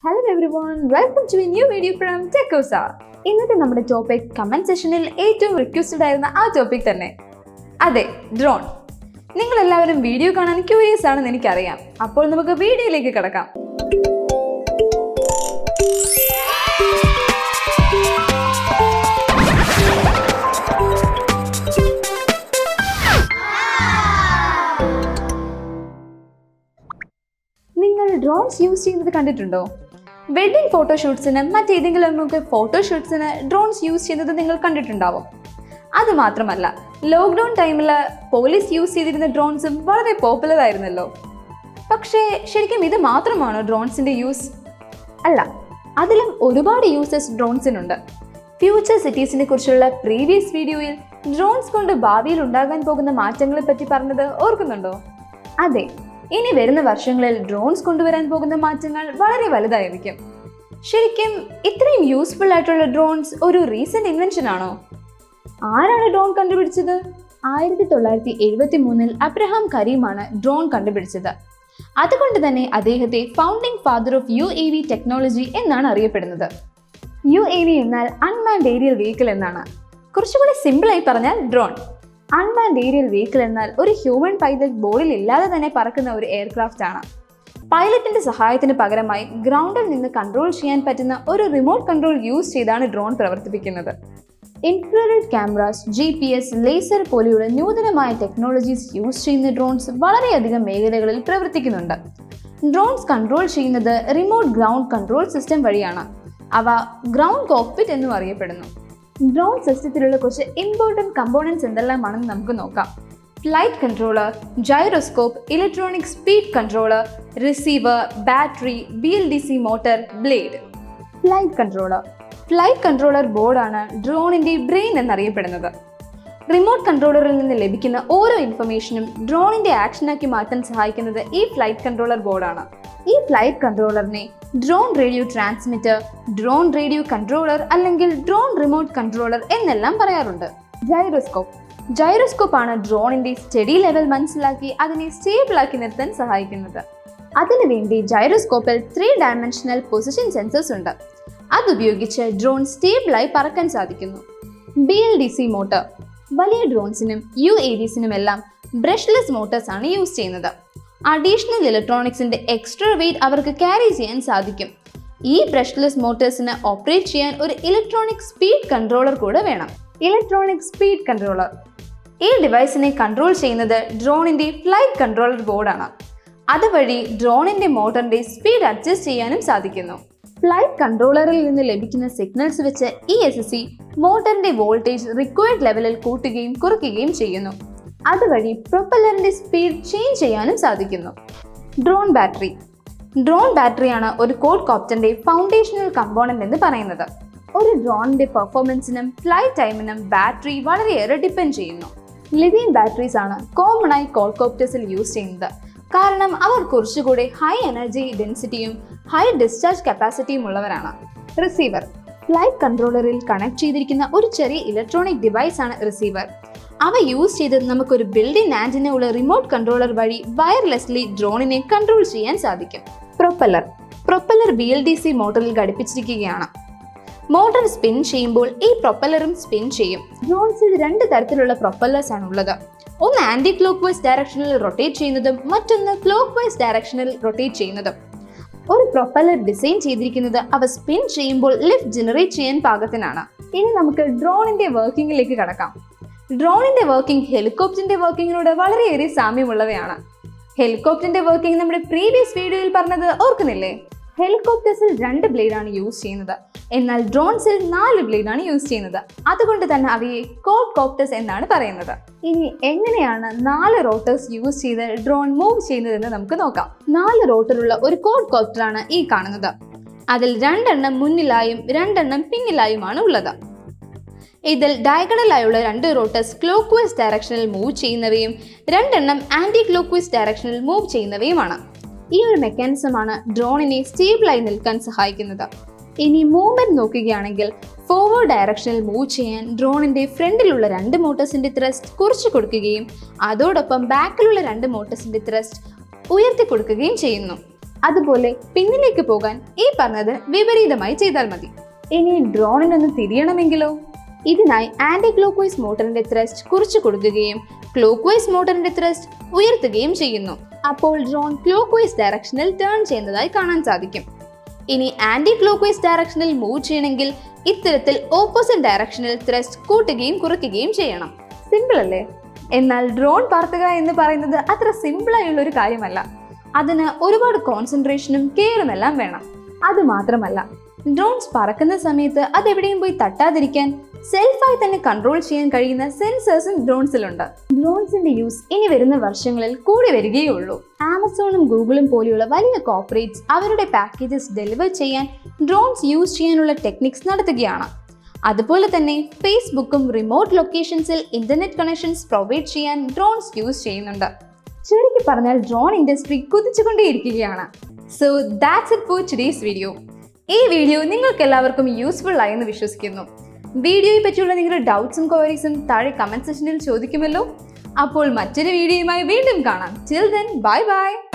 hello everyone welcome to a new video from ടെക്കോസ ഇന്നത്തെ നമ്മുടെ ടോപ്പിക് കമന്റ് സെഷനിൽ ഏറ്റവും റിക്വസ്റ്റഡ് ആയിരുന്ന ആ ടോപ്പിക് തന്നെ അതെ ഡ്രോൺ നിങ്ങൾ എല്ലാവരും വീഡിയോ കാണാൻ ക്യൂരിയസ് ആണെന്ന് എനിക്കറിയാം അപ്പോൾ നമുക്ക് വീഡിയോയിലേക്ക് കിടക്കാം നിങ്ങൾ ഡ്രോൺസ് യൂസ് ചെയ്യുന്നത് കണ്ടിട്ടുണ്ടോ വെഡിങ് ഫോട്ടോഷൂട്ട്സിന് മറ്റേതെങ്കിലും ഒക്കെ ഫോട്ടോഷൂട്ട്സിന് ഡ്രോൺസ് യൂസ് ചെയ്യുന്നത് നിങ്ങൾ കണ്ടിട്ടുണ്ടാവും അത് മാത്രമല്ല ലോക്ക്ഡൗൺ ടൈമിൽ പോലീസ് യൂസ് ചെയ്തിരുന്ന ഡ്രോൺസും വളരെ പോപ്പുലർ ആയിരുന്നല്ലോ പക്ഷേ ശരിക്കും ഇത് മാത്രമാണോ ഡ്രോൺസിൻ്റെ യൂസ് അല്ല അതിലും ഒരുപാട് യൂസസ് ഡ്രോൺസിനുണ്ട് ഫ്യൂച്ചർ സിറ്റീസിനെ കുറിച്ചുള്ള പ്രീവിയസ് വീഡിയോയിൽ ഡ്രോൺസ് കൊണ്ട് ഭാവിയിൽ ഉണ്ടാകാൻ പോകുന്ന മാറ്റങ്ങളെ പറ്റി പറഞ്ഞത് ഓർക്കുന്നുണ്ടോ അതെ ഇനി വരുന്ന വർഷങ്ങളിൽ ഡ്രോൺസ് കൊണ്ടുവരാൻ പോകുന്ന മാറ്റങ്ങൾ വളരെ വലുതായിരിക്കും ശരിക്കും ഇത്രയും യൂസ്ഫുൾ ആയിട്ടുള്ള ഡ്രോൺസ് ഒരു റീസെന്റ് ഇൻവെൻഷൻ ആണോ ആരാണ് ഡ്രോൺ കണ്ടുപിടിച്ചത് ആയിരത്തി തൊള്ളായിരത്തി എഴുപത്തി മൂന്നിൽ അബ്രഹാം കരീമാണ് ഡ്രോൺ കണ്ടുപിടിച്ചത് അതുകൊണ്ട് തന്നെ അദ്ദേഹത്തെ founding father of U A V technology എന്നാണ് അറിയപ്പെടുന്നത് യു എ വി എന്നാൽ അൺമാൻഡ് ഏരിയൽ വെഹിക്കിൾ എന്നാണ് കുറച്ചുകൂടി സിമ്പിളായി പറഞ്ഞാൽ ഡ്രോൺ അൺമാൻഡ് ഏരിയൽ വെഹിക്കിൾ എന്നാൽ ഒരു ഹ്യൂമൻ പൈലറ്റ് ബോർഡിൽ ഇല്ലാതെ തന്നെ പറക്കുന്ന ഒരു എയർക്രാഫ്റ്റ് ആണ് പൈലറ്റിന്റെ സഹായത്തിന് പകരമായി ഗ്രൗണ്ടിൽ നിന്ന് കൺട്രോൾ ചെയ്യാൻ പറ്റുന്ന ഒരു റിമോട്ട് കൺട്രോൾ യൂസ് ചെയ്താണ് ഡ്രോൺ പ്രവർത്തിപ്പിക്കുന്നത് infrared cameras G P S laser പോലെയുള്ള നൂതനമായ ടെക്നോളജീസ് യൂസ് ചെയ്യുന്ന ഡ്രോൺസ് വളരെയധികം മേഖലകളിൽ പ്രവർത്തിക്കുന്നുണ്ട് ഡ്രോൺസ് കൺട്രോൾ ചെയ്യുന്നത് റിമോട്ട് ഗ്രൗണ്ട് കൺട്രോൾ സിസ്റ്റം വഴിയാണ് അവ ഗ്രൗണ്ട് കോക്പിറ്റ് എന്നും അറിയപ്പെടുന്നു ഡ്രോൺ സിസ്റ്റത്തിലുള്ള കുറച്ച് ഇമ്പോർട്ടൻറ്റ് കമ്പോണൻസ് എന്തെല്ലാമാണെന്ന് നമുക്ക് നോക്കാം flight controller gyroscope electronic speed controller receiver battery B L D C motor blade flight controller flight controller ബോർഡാണ് ഡ്രോണിന്റെ ബ്രെയിൻ എന്നറിയപ്പെടുന്നത് റിമോട്ട് കൺട്രോളറിൽ നിന്ന് ലഭിക്കുന്ന ഓരോ ഇൻഫർമേഷനും ഡ്രോണിന്റെ ആക്ഷനാക്കി മാറ്റാൻ സഹായിക്കുന്നത് ഈ ഫ്ലൈറ്റ് കൺട്രോളർ ബോർഡാണ് ഈ ഫ്ലൈറ്റ് കൺട്രോളറിനെ drone radio transmitter drone radio controller അല്ലെങ്കിൽ ഡ്രോൺ റിമോട്ട് കൺട്രോളർ എന്നെല്ലാം പറയാറുണ്ട് ജൈറോസ്കോപ്പ് ജൈറോസ്കോപ്പ് ആണ് ഡ്രോണിന്റെ സ്റ്റഡി ലെവൽ മനസ്സിലാക്കി അതിനെ സ്റ്റേബിൾ ആക്കി നിർത്താൻ സഹായിക്കുന്നത് അതിനുവേണ്ടി ജൈറോസ്കോപ്പിൽ ത്രീ ഡയമെൻഷണൽ പൊസിഷൻ സെൻസേഴ്സ് ഉണ്ട് അതുപയോഗിച്ച് ഡ്രോൺ സ്റ്റേബിളായി പറക്കാൻ സാധിക്കുന്നു B L D C motor വലിയ ഡ്രോൺസിനും യു എ വിസിനും എല്ലാം ബ്രഷ്ലെസ് മോട്ടോഴ്സ് ആണ് യൂസ് ചെയ്യുന്നത് അഡീഷണൽ ഇലക്ട്രോണിക്സിന്റെ എക്സ്ട്രാ വെയിറ്റ് അവർക്ക് ക്യാരി ചെയ്യാൻ സാധിക്കും ഈ ബ്രഷ്ലെസ് മോട്ടോഴ്സിന് ഓപ്പറേറ്റ് ചെയ്യാൻ ഒരു ഇലക്ട്രോണിക് സ്പീഡ് കൺട്രോളർ കൂടെ വേണം ഇലക്ട്രോണിക് സ്പീഡ് കൺട്രോളർ ഈ ഡിവൈസിനെ കൺട്രോൾ ചെയ്യുന്നത് ഡ്രോണിന്റെ ഫ്ലൈറ്റ് കൺട്രോളർ ബോർഡാണ് അതുവഴി ഡ്രോണിന്റെ മോട്ടറിന്റെ സ്പീഡ് അഡ്ജസ്റ്റ് ചെയ്യാനും സാധിക്കുന്നു ഫ്ലൈറ്റ് കൺട്രോളറിൽ നിന്ന് ലഭിക്കുന്ന സിഗ്നൽസ് വെച്ച് ഈ എസ് എസ് സി മോട്ടറിന്റെ വോൾട്ടേജ് റിക്വയർഡ് ലെവലിൽ കൂട്ടുകയും കുറയ്ക്കുകയും ചെയ്യുന്നു അതുവഴി പ്രൊപ്പല്ലറിന്റെ സ്പീഡ് ചേഞ്ച് ചെയ്യാനും സാധിക്കുന്നു ഡ്രോൺ ബാറ്ററി ഡ്രോൺ ബാറ്ററിയാണ് ഒരു കോഡ് കോപ്റ്ററിന്റെ ഫൗണ്ടേഷണൽ കമ്പോണന്റ് എന്ന് പറയുന്നത് ഒരു ഡ്രോണിന്റെ പെർഫോമൻസിനും ഫ്ലൈറ്റ് ടൈമിനും ബാറ്ററി വളരെയേറെ ഡിപ്പെൻഡ് ചെയ്യുന്നു ലിഥിയം ബാറ്ററീസ് ആണ് കോമൺ ആയി കോൾകോപ്റ്റേഴ്സിൽ യൂസ് ചെയ്യുന്നത് കാരണം അവർ കുറച്ചുകൂടി ഹൈ എനർജി ഡെൻസിറ്റിയും ഹൈ ഡിസ്ചാർജ് കപ്പാസിറ്റിയും ഉള്ളവരാണ് റിസീവർ ഫ്ലൈറ്റ് കൺട്രോളറിൽ കണക്ട് ചെയ്തിരിക്കുന്ന ഒരു ചെറിയ ഇലക്ട്രോണിക് ഡിവൈസ് ആണ് റിസീവർ അവ യൂസ് ചെയ്ത് നമുക്കൊരു ബിൽഡിംഗ് ആൻറ്റിന ഉള്ള റിമോട്ട് കൺട്രോളർ വഴി വയർലെസ്ലി ഡ്രോണിനെ കൺട്രോൾ ചെയ്യാൻ സാധിക്കും propeller propeller B L D C മോട്ടറിൽ ഘടിപ്പിച്ചിരിക്കുകയാണ് മോട്ടർ സ്പിൻ ചെയ്യുമ്പോൾ ഈ പ്രൊപ്പല്ലറും സ്പിൻ ചെയ്യും ഡ്രോൺസിൽ രണ്ട് തരത്തിലുള്ള പ്രൊപ്പല്ലേഴ്സ് ആണ് ഉള്ളത് ഒന്ന് ആന്റി ക്ലോക്ക് വൈസ് ഡയറക്ഷനിൽ റൊട്ടേറ്റ് ചെയ്യുന്നതും മറ്റൊന്ന് ക്ലോക്ക് വൈസ് ഡയറക്ഷനിൽ റൊട്ടേറ്റ് ചെയ്യുന്നതും ഒരു പ്രൊപ്പല്ലർ ഡിസൈൻ ചെയ്തിരിക്കുന്നത് അവ സ്പിൻ ചെയ്യുമ്പോൾ ലിഫ്റ്റ് ജനറേറ്റ് ചെയ്യാൻ പാകത്തിനാണ് ഇനി നമുക്ക് ഡ്രോണിന്റെ വർക്കിംഗിലേക്ക് കടക്കാം ഡ്രോണിന്റെ വർക്കിംഗ് ഹെലികോപ്റ്ററിന്റെ വർക്കിങ്ങിനോട് വളരെയേറെ സാമ്യമുള്ളവയാണ് ഹെലികോപ്റ്ററിന്റെ വർക്കിംഗ് നമ്മുടെ പ്രീവിയസ് വീഡിയോയിൽ പറഞ്ഞത് ഓർക്കുന്നില്ലേ ഹെലികോപ്റ്റേഴ്സിൽ രണ്ട് ബ്ലേഡാണ് യൂസ് ചെയ്യുന്നത് എന്നാൽ ഡ്രോൺസിൽ നാല് ബ്ലേഡാണ് യൂസ് ചെയ്യുന്നത് അതുകൊണ്ട് തന്നെ അവയെ കോഡ് കോപ്റ്റേഴ്സ് എന്നാണ് പറയുന്നത് ഇനി എങ്ങനെയാണ് നാല് റോട്ടേഴ്സ് യൂസ് ചെയ്ത് ഡ്രോൺ മൂവ് ചെയ്യുന്നതെന്ന് നമുക്ക് നോക്കാം നാല് റോട്ടറുള്ള ഒരു കോഡ് കോപ്റ്ററാണ് ഈ കാണുന്നത് അതിൽ രണ്ടെണ്ണം മുന്നിലായും രണ്ടെണ്ണം പിന്നിലായുമാണ് ഉള്ളത് ഇതിൽ ഡയഗണലായുള്ള രണ്ട് റോട്ടേഴ്സ് ക്ലോക്ക് വൈസ് ഡയറക്ഷനിൽ മൂവ് ചെയ്യുന്നവയും രണ്ടെണ്ണം ആന്റി ക്ലോക്ക് വൈസ് ഡയറക്ഷനിൽ മൂവ് ചെയ്യുന്നവയുമാണ് ഈ ഒരു മെക്കാനിസമാണ് ഡ്രോണിനെ സ്റ്റേബിളായി നിൽക്കാൻ സഹായിക്കുന്നത് ഇനി മൂവ്മെന്റ് നോക്കുകയാണെങ്കിൽ ഫോർവേഡ് ഡയറക്ഷനിൽ മൂവ് ചെയ്യാൻ ഡ്രോണിന്റെ ഫ്രണ്ടിലുള്ള രണ്ട് മോട്ടോഴ്സിന്റെ ത്രസ്റ്റ് കുറച്ചു കൊടുക്കുകയും അതോടൊപ്പം ബാക്കിലുള്ള രണ്ട് മോട്ടോഴ്സിന്റെ ത്രസ്റ്റ് ഉയർത്തി കൊടുക്കുകയും ചെയ്യുന്നു അതുപോലെ പിന്നിലേക്ക് പോകാൻ ഈ പറഞ്ഞത് വിപരീതമായി ചെയ്താൽ മതി ഇനി ഡ്രോണിനൊന്ന് തിരിയണമെങ്കിലോ ഇതിനായി ആന്റി ക്ലോക്ക് വൈസ് മോട്ടറിന്റെ ത്രസ്റ്റ് കുറിച്ചു കൊടുക്കുകയും ക്ലോക്ക് വൈസ് മോട്ടറിന്റെ ത്രസ്റ്റ് ഉയർത്തുകയും ചെയ്യുന്നു അപ്പോൾ ഡ്രോൺ ക്ലോക്ക് വൈസ് ഡയറക്ഷനിൽ ടേൺ ചെയ്യുന്നതായി കാണാൻ സാധിക്കും ഇനി ആന്റി ക്ലോക്ക് വൈസ് ഡയറക്ഷനിൽ മൂവ് ചെയ്യണമെങ്കിൽ ഇത്തരത്തിൽ ഓപ്പോസിറ്റ് ഡയറക്ഷനിൽ ത്രസ്റ്റ് കൂട്ടുകയും കുറയ്ക്കുകയും ചെയ്യണം സിമ്പിൾ അല്ലേ എന്നാൽ ഡ്രോൺ പറത്തുക എന്ന് പറയുന്നത് അത്ര സിമ്പിളായുള്ള ഒരു കാര്യമല്ല അതിന് ഒരുപാട് കോൺസെൻട്രേഷനും കെയറും എല്ലാം വേണം അത് മാത്രമല്ല ഡ്രോൺസ് പറക്കുന്ന സമയത്ത് അതെവിടെയും പോയി തട്ടാതിരിക്കാൻ സെൽഫായി തന്നെ കൺട്രോൾ ചെയ്യാൻ കഴിയുന്ന സെൻസേഴ്സും ഡ്രോൺസിലുണ്ട് ഡ്രോൺസിന്റെ യൂസ് ഇനി വരുന്ന വർഷങ്ങളിൽ കൂടി വരികയുള്ളൂ ആമസോണും ഗൂഗിളും പോലെയുള്ള വലിയ കോർപ്പറേറ്റ്സ് അവരുടെ പാക്കേജസ് ഡെലിവർ ചെയ്യാൻ ഡ്രോൺസ് യൂസ് ചെയ്യാനുള്ള ടെക്നിക്സ് നടത്തുകയാണ് അതുപോലെ തന്നെ ഫേസ്ബുക്കും റിമോട്ട് ലൊക്കേഷൻസിൽ ഇന്റർനെറ്റ് കണക്ഷൻസ് പ്രൊവൈഡ് ചെയ്യാൻ ഡ്രോൺസ് യൂസ് ചെയ്യുന്നുണ്ട് ചുരുക്കി പറഞ്ഞാൽ ഡ്രോൺ ഇൻഡസ്ട്രി കുതിച്ചുകൊണ്ടേയിരിക്കുകയാണ് so that's it for today's video ഈ വീഡിയോ നിങ്ങൾക്ക് എല്ലാവർക്കും യൂസ്ഫുൾ ആയെന്ന് വിശ്വസിക്കുന്നു വീഡിയോയെ പറ്റിയുള്ള നിങ്ങളുടെ ഡൗട്ട്സും ക്വയറീസും താഴെ കമന്റ് സെക്ഷനിൽ ചോദിക്കുമല്ലോ അപ്പോൾ മറ്റൊരു വീഡിയോയുമായി വീണ്ടും കാണാം ചിൽ ദെൻ ബൈ ബൈ